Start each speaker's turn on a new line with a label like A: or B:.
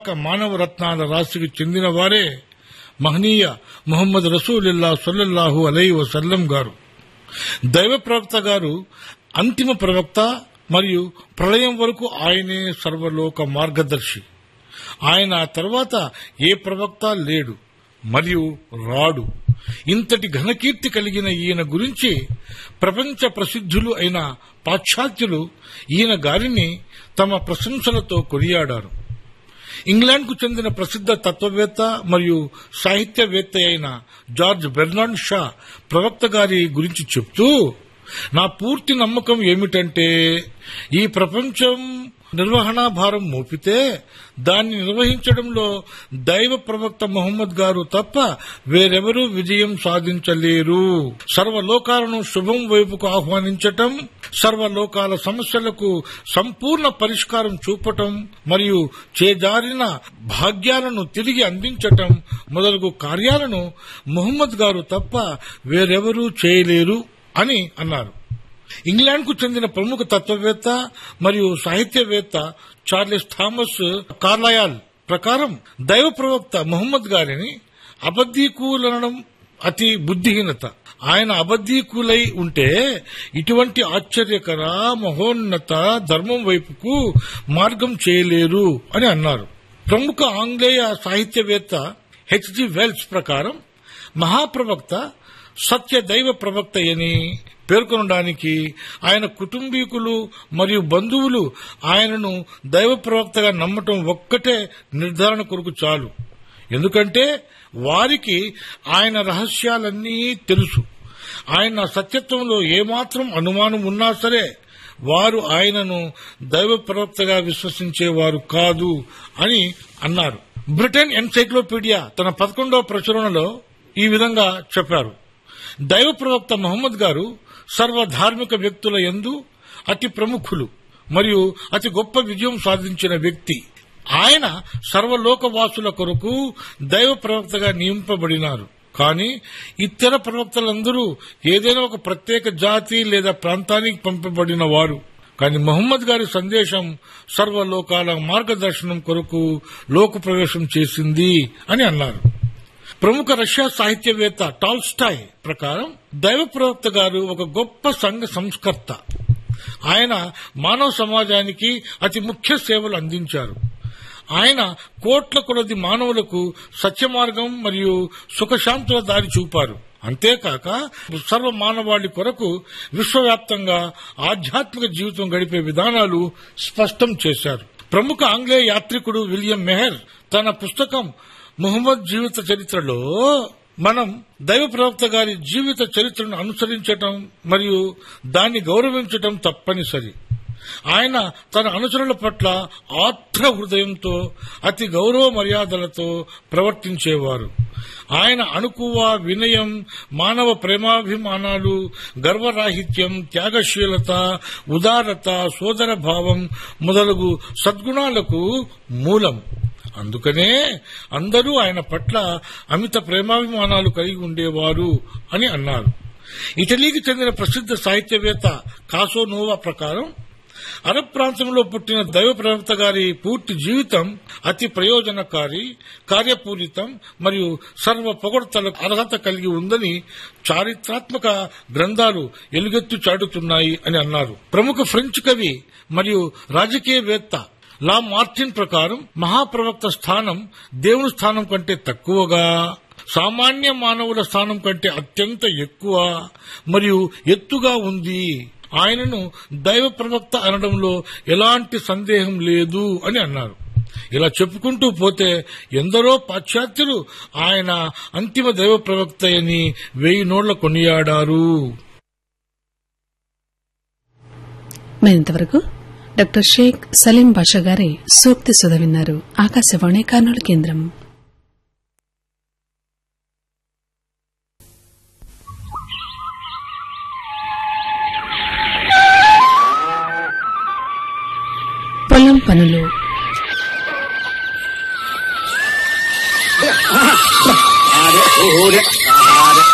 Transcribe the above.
A: మానవ రత్నాల రాశికి చెందిన వారే మహనీయ ముహమ్మద్ రసూలుల్లా సొల్లల్లాహు అలై వసల్లం గారు దైవ ప్రవక్త గారు అంతిమ ప్రవక్త మరియు ప్రళయం వరకు ఆయనే సర్వలోక మార్గదర్శి ఆయన తర్వాత ఏ ప్రవక్త లేడు మరియు రాడు ఇంతటి ఘనకీర్తి కలిగిన ఈయన గురించి ప్రపంచ ప్రసిద్ధులు అయిన పాశ్చాత్యులు ఈయన గారిని తమ ప్రశంసలతో కొనియాడారు ఇంగ్లాండ్కు చెందిన ప్రసిద్ధ తత్వవేత్త మరియు సాహిత్యవేత్త అయిన జార్జ్ బెర్నార్డ్ షా ప్రవక్త గారి గురించి చెప్తూ నా పూర్తి నమ్మకం ఏమిటంటే ఈ ప్రపంచం నిర్వహణా భారం మోపితే దాన్ని నిర్వహించడంలో దైవ ప్రవక్త మొహమ్మద్ గారు తప్ప వేరెవరూ విజయం సాధించలేరు సర్వలోకాలను శుభం వైపుకు ఆహ్వానించటం సర్వలోకాల సమస్యలకు సంపూర్ణ పరిష్కారం చూపటం మరియు చేజారిన భాగ్యాలను తిరిగి అందించటం మొదలగు కార్యాలను మొహమ్మద్ గారు తప్ప వేరెవరూ చేయలేరు అని అన్నారు ఇంగ్లాండ్కు చెందిన ప్రముఖ తత్వవేత్త మరియు సాహిత్యవేత్త చార్లెస్ థామస్ కార్లయాల్ ప్రకారం దైవ ప్రవక్త మొహమ్మద్ గారిని అబద్దీకూలనడం అతి బుద్ధిహీనత ఆయన అబద్దీకులై ఉంటే ఇటువంటి ఆశ్చర్యకర మహోన్నత ధర్మం వైపుకు మార్గం చేయలేరు అని అన్నారు ప్రముఖ ఆంగ్లేయ సాహిత్యవేత్త హెచ్జి వెల్స్ ప్రకారం మహాప్రవక్త సత్య దైవ ప్రవక్త అని పేర్కొనడానికి ఆయన కుటుంబీకులు మరియు బంధువులు ఆయనను దైవ ప్రవక్తగా నమ్మటం ఒక్కటే నిర్ధారణ కొరకు చాలు ఎందుకంటే వారికి ఆయన రహస్యాలన్నీ తెలుసు ఆయన సత్యత్వంలో ఏమాత్రం అనుమానం ఉన్నా సరే వారు ఆయనను దైవ ప్రవక్తగా విశ్వసించేవారు కాదు అని అన్నారు బ్రిటన్ ఎన్సైక్లోపీడియా తన పదకొండవ ప్రచురణలో ఈ విధంగా చెప్పారు దైవ ప్రవక్త మహమ్మద్ గారు సర్వధార్మిక వ్యక్తుల యందు అతి ప్రముఖులు మరియు అతి గొప్ప విజయం సాధించిన వ్యక్తి ఆయన సర్వలోకవాసుల కొరకు దైవ ప్రవక్తగా నియమింపబడినారు కానీ ఇతర ప్రవక్తలందరూ ఏదైనా ఒక ప్రత్యేక జాతి లేదా ప్రాంతానికి పంపబడిన వారు కానీ మహమ్మద్ గారి సందేశం సర్వలోకాల మార్గదర్శనం కొరకు లోక ప్రవేశం చేసింది అని అన్నారు ప్రముఖ రష్యా సాహిత్యవేత్త టాల్స్టాయ్ ప్రకారం దైవ ప్రవక్త గారు ఒక గొప్ప సంఘ సంస్కర్త ఆయన మానవ సమాజానికి అతి ముఖ్య సేవలు అందించారు ఆయన కోట్ల కొలది మానవులకు సత్య మార్గం మరియు సుఖశాంతుల దారి చూపారు అంతేకాక సర్వ మానవాళి కొరకు విశ్వవ్యాప్తంగా ఆధ్యాత్మిక జీవితం గడిపే విధానాలు స్పష్టం చేశారు ప్రముఖ ఆంగ్లేయ యాత్రికుడు విలియం మెహర్ తన పుస్తకం ముహమ్మద్ జీవిత చరిత్రలో మనం దైవ ప్రవక్త గారి జీవిత చరిత్రను అనుసరించటం మరియు దాన్ని గౌరవించటం తప్పనిసరి ఆయన తన అనుచరుల పట్ల ఆత్ర హృదయంతో అతి గౌరవ మర్యాదలతో ప్రవర్తించేవారు ఆయన అణుకువ వినయం మానవ ప్రేమాభిమానాలు గర్వరాహిత్యం త్యాగశీలత ఉదారత సోదర భావం మొదలగు సద్గుణాలకు మూలం అందుకనే అందరూ ఆయన పట్ల అమిత ప్రేమాభిమానాలు కలిగి ఉండేవారు అని అన్నారు ఇటలీకి చెందిన ప్రసిద్ధ సాహిత్యవేత్త కాసోనోవా ప్రకారం అరబ్ ప్రాంతంలో పుట్టిన దైవ ప్రవక్త గారి పూర్తి జీవితం అతి ప్రయోజనకారి కార్యపూరితం మరియు సర్వ పొగడ్తలకు అర్హత కలిగి ఉందని చారిత్రాత్మక గ్రంథాలు ఎలుగెత్తు చాటుతున్నాయి అని అన్నారు ప్రముఖ ఫ్రెంచ్ కవి మరియు రాజకీయవేత్త లా మార్టిన్ ప్రకారం మహాప్రవక్త స్థానం దేవుని స్థానం కంటే తక్కువగా సామాన్య మానవుల స్థానం కంటే అత్యంత ఎక్కువ మరియు ఎత్తుగా ఉంది ఆయనను దైవ ప్రవక్త అనడంలో ఎలాంటి సందేహం లేదు అని అన్నారు ఇలా చెప్పుకుంటూ పోతే ఎందరో పాశ్చాత్యులు ఆయన అంతిమ దైవ ప్రవక్త అని వెయ్యి నోళ్ల కొనియాడారు
B: మరింతవరకు డాక్టర్ షేక్ సలీం బాషా గారి సూక్తి సుధ విన్నారు ఆకాశవాణి కర్నూలు కేంద్రం పొలం పనులు